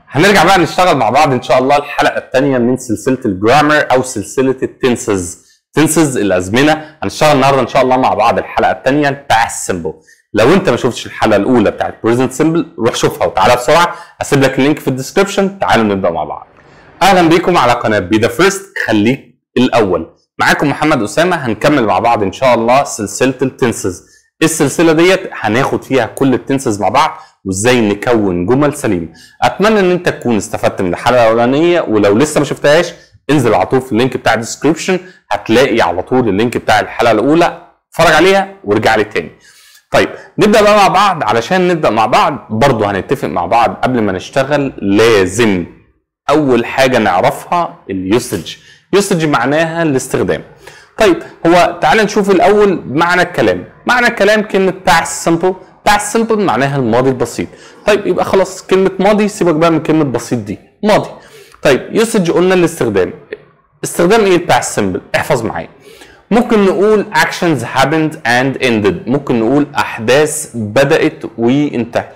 هنرجع بقى نشتغل مع بعض ان شاء الله الحلقه الثانيه من سلسله الجرامر او سلسله التنسز تنسز الازمنه هنشتغل النهارده ان شاء الله مع بعض الحلقه الثانيه باست سمبل لو انت ما شفتش الحلقه الاولى بتاعت بريزنت سمبل روح شوفها وتعالى بسرعه هسيب لك اللينك في الديسكربشن تعالوا نبدا مع بعض اهلا بيكم على قناه بي ذا فيرست خليك الاول معاكم محمد اسامه هنكمل مع بعض ان شاء الله سلسله التنسز السلسله ديت هناخد فيها كل التنسز مع بعض وازاي نكون جمل سليمه اتمنى ان انت تكون استفدت من الحلقه الاولانيه ولو لسه ما شفتهاش انزل على طول في اللينك بتاع الديسكربشن هتلاقي على طول اللينك بتاع الحلقه الاولى اتفرج عليها وارجع لي تاني طيب نبدا بقى مع بعض علشان نبدا مع بعض برضه هنتفق مع بعض قبل ما نشتغل لازم اول حاجه نعرفها اليوسج يوسج معناها الاستخدام طيب هو تعال نشوف الاول معنى الكلام معنى الكلام كلمه past simple past simple معناها الماضي البسيط طيب يبقى خلاص كلمه ماضي سيبك بقى من كلمه بسيط دي ماضي طيب يوسج قلنا الاستخدام استخدام ايه الباست simple احفظ معايا ممكن نقول actions happened and ended ممكن نقول احداث بدات وانتهت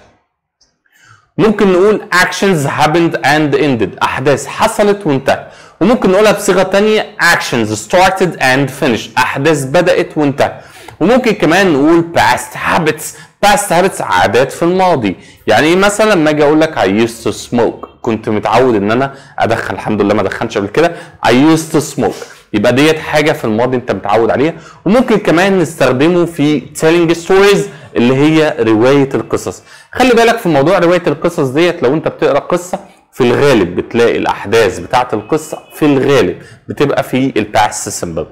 ممكن نقول actions happened and ended احداث حصلت وانتهت وممكن نقولها بصيغه تانية actions started and finished احداث بدات وانتهت وممكن كمان نقول past habits past habits عادات في الماضي يعني ايه مثلا لما اجي اقول لك I used to smoke كنت متعود ان انا ادخن الحمد لله ما ادخنش قبل كده I used to smoke يبقى ديت حاجه في الماضي انت متعود عليها وممكن كمان نستخدمه في telling stories اللي هي روايه القصص خلي بالك في موضوع روايه القصص ديت لو انت بتقرا قصه في الغالب بتلاقي الاحداث بتاعه القصه في الغالب بتبقى في الباست سمبل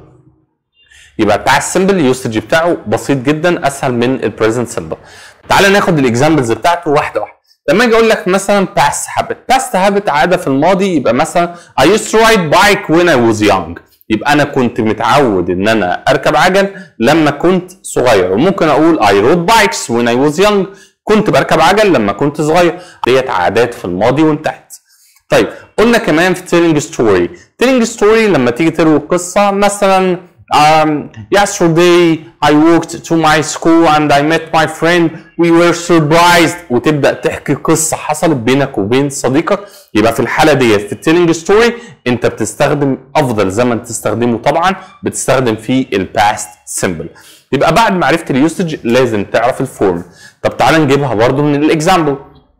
يبقى الباست سمبل اليوسج بتاعه بسيط جدا اسهل من البريزنت سمبل تعال ناخد الاكزامبلز بتاعته واحده واحده لما اجي اقول لك مثلا باست هابت باست هابت عاده في الماضي يبقى مثلا I used to ride bike when I was young يبقى انا كنت متعود ان انا اركب عجل لما كنت صغير وممكن اقول I rode bikes when I was young كنت بركب عجل لما كنت صغير ديت عادات في الماضي وانتهت طيب قلنا كمان في telling story telling story لما تيجي تروي قصه مثلا um, yesterday I walked to my school and I met my friend we were surprised وتبدا تحكي قصه حصلت بينك وبين صديقك يبقى في الحاله ديت في التيلينج ستوري انت بتستخدم افضل زمن تستخدمه طبعا بتستخدم فيه الباست سيمبل يبقى بعد معرفه اليوسج لازم تعرف الفورم طب تعال نجيبها برضو من الاكزامبل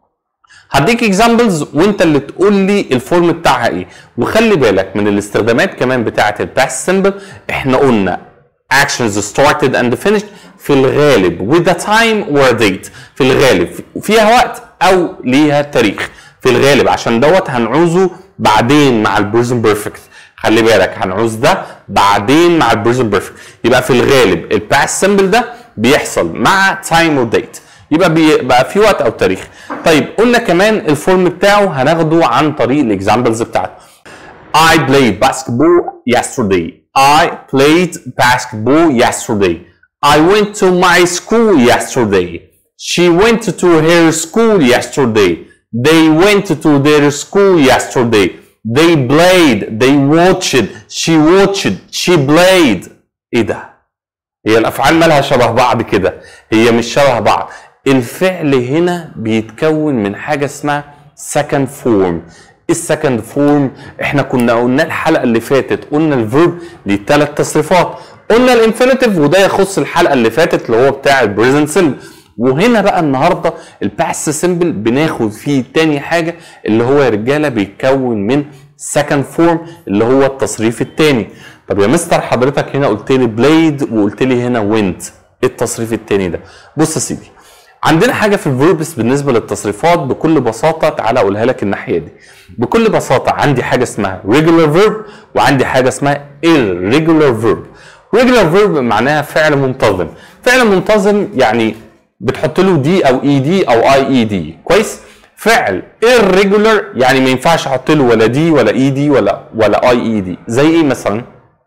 هديك اكزامبلز وانت اللي تقول لي الفورم بتاعها ايه وخلي بالك من الاستخدامات كمان بتاعه الباست سيمبل احنا قلنا actions started and finished في الغالب with a time or a date في الغالب فيها وقت او ليها تاريخ في الغالب عشان دوت هنعوزه بعدين مع البريزن بيرفكت خلي بالك هنعوز ده بعدين مع البريزن بيرفكت يبقى في الغالب الباست سيمبل ده بيحصل مع تايم وديت يبقى بقى في وقت او تاريخ طيب قلنا كمان الفورم بتاعه هناخده عن طريق الاكزامبلز بتاعته I played basketball yesterday I played basketball yesterday I went to my school yesterday She went to her school yesterday They went to their school yesterday They played They watched She watched She played ايه ده؟ هي الافعال مالها شبه بعض كده هي مش شبه بعض الفعل هنا بيتكون من حاجه اسمها second form السكند فورم احنا كنا قلنا الحلقه اللي فاتت قلنا الفيرب ليه ثلاث تصريفات قلنا الانفينيتيف وده يخص الحلقه اللي فاتت اللي هو بتاع البريزنت سيمبل وهنا بقى النهارده الباست سيمبل بناخد فيه تاني حاجه اللي هو يا رجاله بيتكون من سكند فورم اللي هو التصريف الثاني طب يا مستر حضرتك هنا قلت لي بلايد وقلت لي هنا وينت ايه التصريف الثاني ده بص يا سيدي عندنا حاجه في الفيربس بالنسبه للتصريفات بكل بساطه تعالى اقولها لك الناحيه دي بكل بساطه عندي حاجه اسمها regular verb وعندي حاجه اسمها irregular verb regular verb معناها فعل منتظم فعل منتظم يعني بتحط له دي او اي دي او اي اي دي كويس فعل irregular يعني ما ينفعش احط له ولا دي ولا اي دي ولا ولا اي اي دي زي ايه مثلا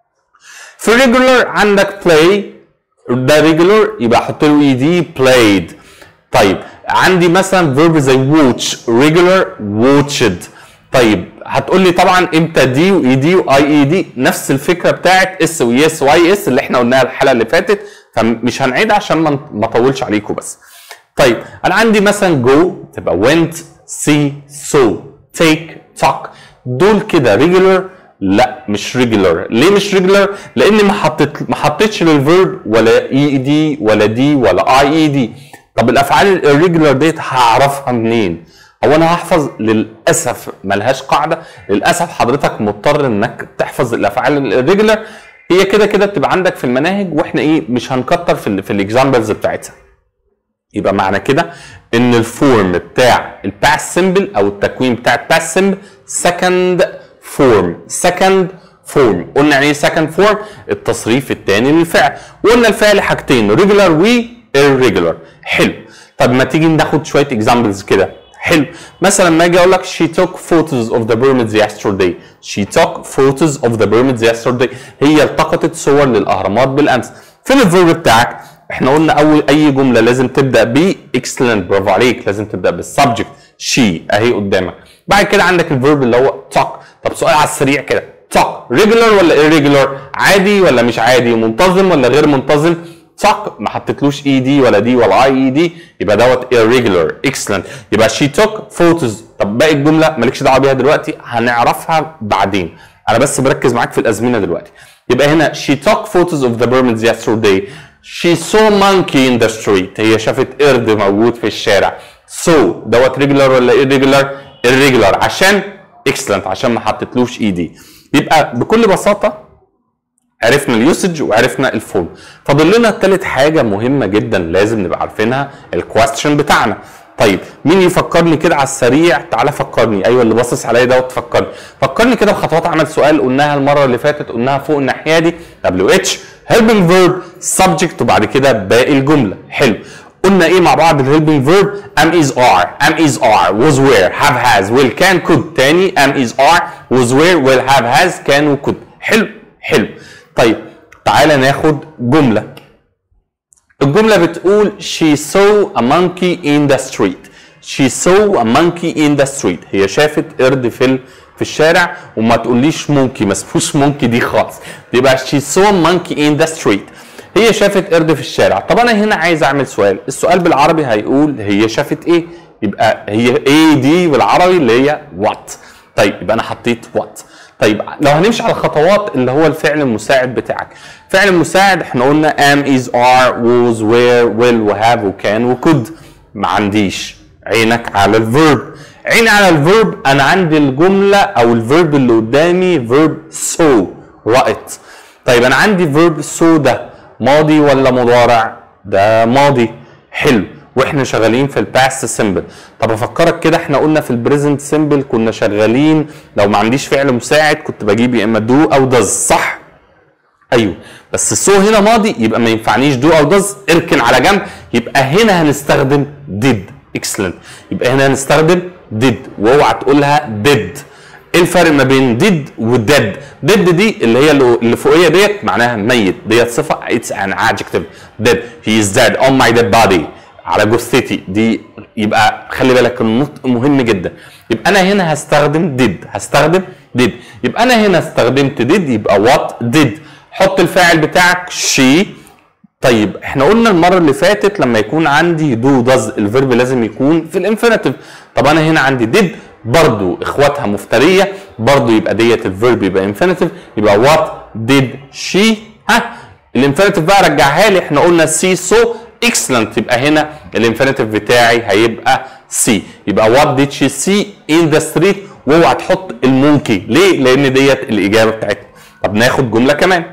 في regular عندك play ده regular يبقى احط له اي دي played طيب عندي مثلا فيرب زي watch regular watched طيب هتقول لي طبعا امتى دي واي دي واي اي دي نفس الفكره بتاعت اس ويس واي اس اللي احنا قلناها الحلقه اللي فاتت فمش هنعيد عشان ما ما اطولش عليكم بس طيب انا عندي مثلا جو تبقى went see saw take talk دول كده regular لا مش regular ليه مش regular لاني ما حطيت ما حطيتش للفيرب ولا اي اي دي ولا دي ولا اي اي دي طب الافعال الريجولار ديت هعرفها منين هو انا هحفظ للاسف ملهاش قاعده للاسف حضرتك مضطر انك تحفظ الافعال الريجولار هي كده كده بتبقى عندك في المناهج واحنا ايه مش هنكتر في ال في الاكزامبلز بتاعتها يبقى معنى كده ان الفورم بتاع الباس سيمبل او التكوين بتاع الباس سيمبل سكند فورم سكند فورم قلنا يعني ايه سكند فورم التصريف الثاني للفعل وقلنا الفعل حاجتين ريجولار و irregular حلو طب ما تيجي ناخد شويه اكزامبلز كده حلو مثلا ما اجي اقول لك she took photos of the pyramids yesterday she took photos of the pyramids yesterday هي التقطت صور للاهرامات بالامس فين الفيرب بتاعك احنا قلنا اول اي جمله لازم تبدا ب excellent برافو عليك لازم تبدا بالسبجكت she اهي قدامك بعد كده عندك الفيرب اللي هو talk طب سؤال على السريع كده talk regular ولا irregular عادي ولا مش عادي منتظم ولا غير منتظم صح ما حطيتلوش اي دي ولا دي ولا اي اي دي يبقى دوت irregular excellent يبقى she took photos طب باقي الجمله مالكش دعوه بيها دلوقتي هنعرفها بعدين انا بس بركز معاك في الازمنه دلوقتي يبقى هنا she took photos of the pyramids yesterday she saw monkey in the street هي شافت قرد موجود في الشارع so دوت regular ولا irregular irregular عشان excellent عشان ما حطيتلوش اي دي يبقى بكل بساطه عرفنا اليوسج وعرفنا الفورم فاضل لنا ثالث حاجه مهمه جدا لازم نبقى عارفينها الكويستشن بتاعنا طيب مين يفكرني كده على السريع تعالى فكرني ايوه اللي باصص عليا دوت فكرني فكرني كده بخطوات عمل سؤال قلناها المره اللي فاتت قلناها فوق الناحيه دي دبليو اتش helping verb subject وبعد كده باقي الجمله حلو قلنا ايه مع بعض الهيلبنج فيرب am is are am is are was where have has will can could تاني am is are was where will have has can و could حلو حلو طيب تعالى ناخد جملة الجملة بتقول she saw a monkey in the street she saw a monkey in the street هي شافت قرد في ال... في الشارع وما تقوليش مونكي ما اسموش مونكي دي خالص يبقى she saw a monkey in the street هي شافت قرد في الشارع طب انا هنا عايز اعمل سؤال السؤال بالعربي هيقول هي شافت ايه يبقى هي ايه دي بالعربي اللي هي what طيب يبقى انا حطيت what طيب لو هنمشي على الخطوات اللي هو الفعل المساعد بتاعك فعل المساعد احنا قلنا am is are was were will وهاف وكان وكود ما عنديش عينك على الفيرب عيني على الفيرب انا عندي الجمله او الفيرب اللي قدامي فيرب so رأت طيب انا عندي فيرب so ده ماضي ولا مضارع ده ماضي حلو واحنا شغالين في الباست سيمبل طب افكرك كده احنا قلنا في البريزنت سيمبل كنا شغالين لو ما عنديش فعل مساعد كنت بجيب يا اما دو او داز صح ايوه بس السو هنا ماضي يبقى ما ينفعنيش دو او داز اركن على جنب يبقى هنا هنستخدم ديد اكسلنت يبقى هنا هنستخدم ديد واوعى تقولها ديد ايه الفرق ما بين ديد وديد ديد دي اللي هي اللي فوقيه ديت معناها ميت ديت صفه اتس ان adjective dead he is dead on my dead body على جثتي دي يبقى خلي بالك النطق مهم جدا يبقى انا هنا هستخدم ديد هستخدم ديد يبقى انا هنا استخدمت ديد يبقى وات ديد حط الفاعل بتاعك شي طيب احنا قلنا المره اللي فاتت لما يكون عندي دو داز الفيرب لازم يكون في الانفينيتيف طب انا هنا عندي ديد برضو اخواتها مفتريه برضو يبقى ديت الفيرب يبقى انفينيتيف يبقى وات ديد شي ها الانفينيتيف بقى رجعها لي احنا قلنا سي سو اكسلنت يبقى هنا الانفينيتيف بتاعي هيبقى سي يبقى وات ديد شي سي ان ذا ستريت واوعى تحط المونكي ليه؟ لان ديت الاجابه بتاعتنا طب ناخد جمله كمان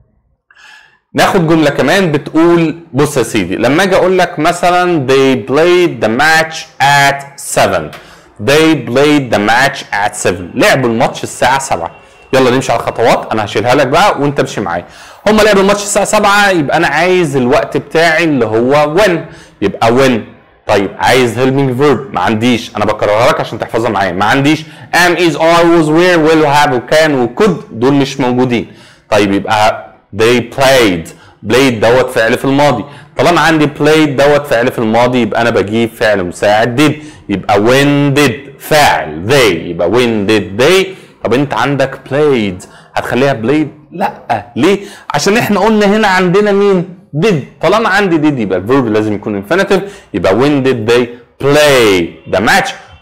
ناخد جمله كمان بتقول بص يا سيدي لما اجي اقول لك مثلا they played the match at 7 they played the match at 7 لعبوا الماتش الساعه 7 يلا نمشي على الخطوات انا هشيلها لك بقى وانت امشي معايا هم لعبوا الماتش الساعه 7 يبقى انا عايز الوقت بتاعي اللي هو when يبقى when طيب عايز helping verb ما عنديش انا بكررها لك عشان تحفظها معايا ما عنديش am is are was were will have وكان وكود دول مش موجودين طيب يبقى they played played دوت فعل في الماضي طالما عندي played دوت فعل في الماضي يبقى انا بجيب فعل مساعد did يبقى when did فاعل they يبقى when did they طب انت عندك played هتخليها played لا ليه عشان احنا قلنا هنا عندنا مين did طالما عندي did يبقى الفيرب لازم يكون infinitive يبقى when did they play the match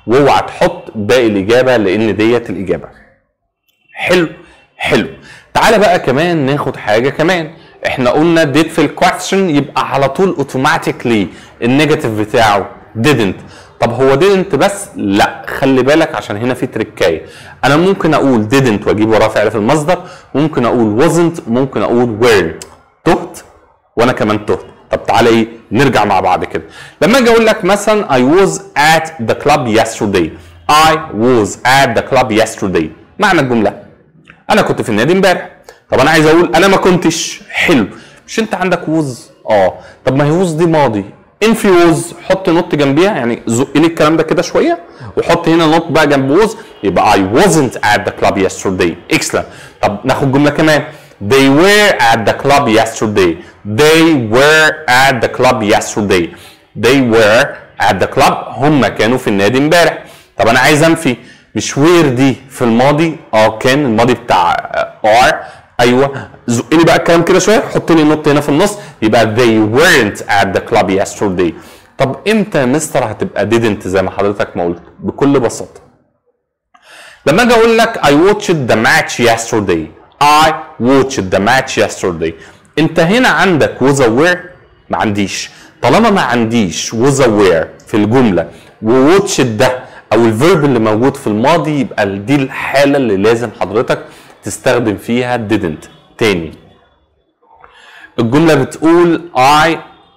واوعى تحط باقي الاجابه لان ديت الاجابه حلو حلو تعالى بقى كمان ناخد حاجه كمان احنا قلنا did في الكويستشن يبقى على طول اوتوماتيكلي النيجاتيف بتاعه didn't طب هو didn't بس لا خلي بالك عشان هنا في تركايه انا ممكن اقول didn't واجيب وراه فعل في المصدر ممكن اقول wasn't ممكن اقول weren't تهت وانا كمان تهت طب تعالى ايه نرجع مع بعض كده لما اجي اقول لك مثلا I was at the club yesterday I was at the club yesterday معنى الجمله انا كنت في النادي امبارح طب انا عايز اقول انا ما كنتش حلو مش انت عندك ووز اه طب ما هي ووز دي ماضي ان في ووز حط نوت جنبيها يعني زق لي الكلام ده كده شويه وحط هنا نوت بقى جنب ووز يبقى I wasn't at the club yesterday excellent طب ناخد جمله كمان They were at the club yesterday. They were at the club yesterday. They were at the club. هم كانوا في النادي امبارح. طب انا عايز انفي مش وير دي في الماضي اه كان الماضي بتاع ار ايوه زق لي بقى الكلام كده شويه حط لي نوت هنا في النص يبقى they weren't at the club yesterday طب امتى يا مستر هتبقى didn't زي ما حضرتك ما قلت بكل بساطه لما اجي اقول لك I watched the match yesterday I watched the match yesterday انت هنا عندك was aware ما عنديش طالما ما عنديش was aware في الجمله وwatched ده او الفيرب اللي موجود في الماضي يبقى دي الحاله اللي لازم حضرتك تستخدم فيها didn't تاني الجمله بتقول I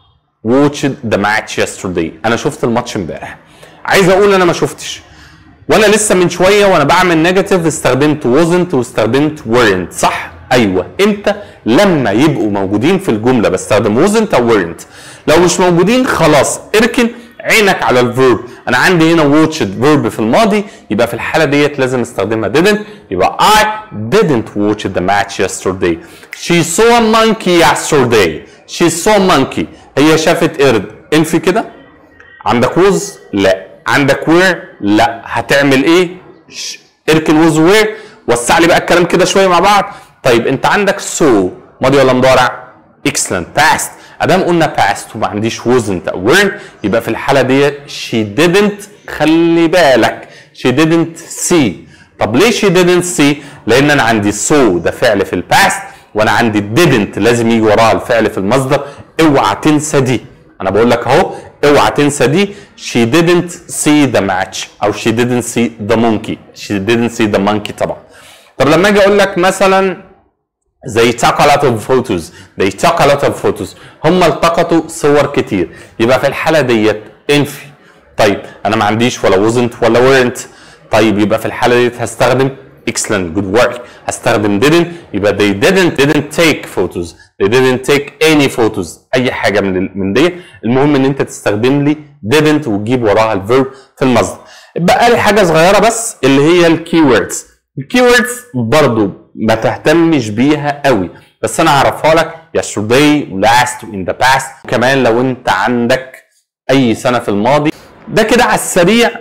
watched the match yesterday انا شفت الماتش امبارح عايز اقول انا ما شفتش وانا لسه من شويه وانا بعمل نيجاتيف استخدمت wasn't واستخدمت weren't صح ايوه امتى لما يبقوا موجودين في الجمله بستخدم wasn't او weren't لو مش موجودين خلاص اركن عينك على الفيرب انا عندي هنا watched فيرب في الماضي يبقى في الحاله ديت لازم استخدمها didn't يبقى I didn't watch the match yesterday she saw a monkey yesterday she saw a monkey هي شافت قرد انفي كده عندك was لا عندك where لا هتعمل ايه ش- اركن was where وسع لي بقى الكلام كده شويه مع بعض طيب انت عندك so ماضي ولا مضارع excellent past ادام قلنا past وما عنديش wasn't او weren't يبقى في الحاله دي she didn't خلي بالك she didn't see طب ليه she didn't see لان انا عندي so ده فعل في الباست وانا عندي didn't لازم يجي وراها الفعل في المصدر اوعى تنسى دي انا بقول لك اهو اوعى تنسى دي she didn't see the match او she didn't see the monkey she didn't see the monkey طبعا طب لما اجي اقول لك مثلا they took a lot of photos they took a lot of photos هم التقطوا صور كتير يبقى في الحالة ديت انفي طيب انا ما عنديش ولا wasn't ولا weren't طيب يبقى في الحالة ديت هستخدم excellent good work هستخدم didn't يبقى they didn't didn't take photos they didn't take any photos اي حاجة من ال- من ديت المهم ان انت تستخدم لي didn't وتجيب وراها الفيرب في المصدر بقى لي حاجة صغيرة بس اللي هي الكيوردز الكيوردز برضو ما تهتمش بيها قوي بس انا هعرفها لك yesterday last in the past كمان لو انت عندك اي سنه في الماضي ده كده على السريع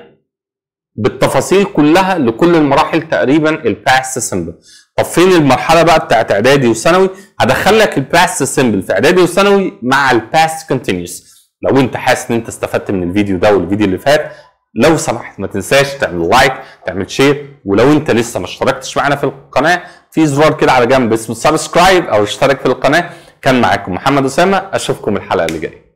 بالتفاصيل كلها لكل المراحل تقريبا الباست سيمبل طب فين المرحله بقى بتاعت اعدادي وثانوي هدخل لك الباست سيمبل في اعدادي وثانوي مع الباست كونتينيوس لو انت حاسس ان انت استفدت من الفيديو ده والفيديو اللي فات لو سمحت ما تنساش تعمل لايك تعمل شير ولو انت لسه ما اشتركتش معانا في القناه في زرار كده على جنب اسمه سبسكرايب او اشترك في القناه كان معاكم محمد اسامه اشوفكم الحلقه اللي جايه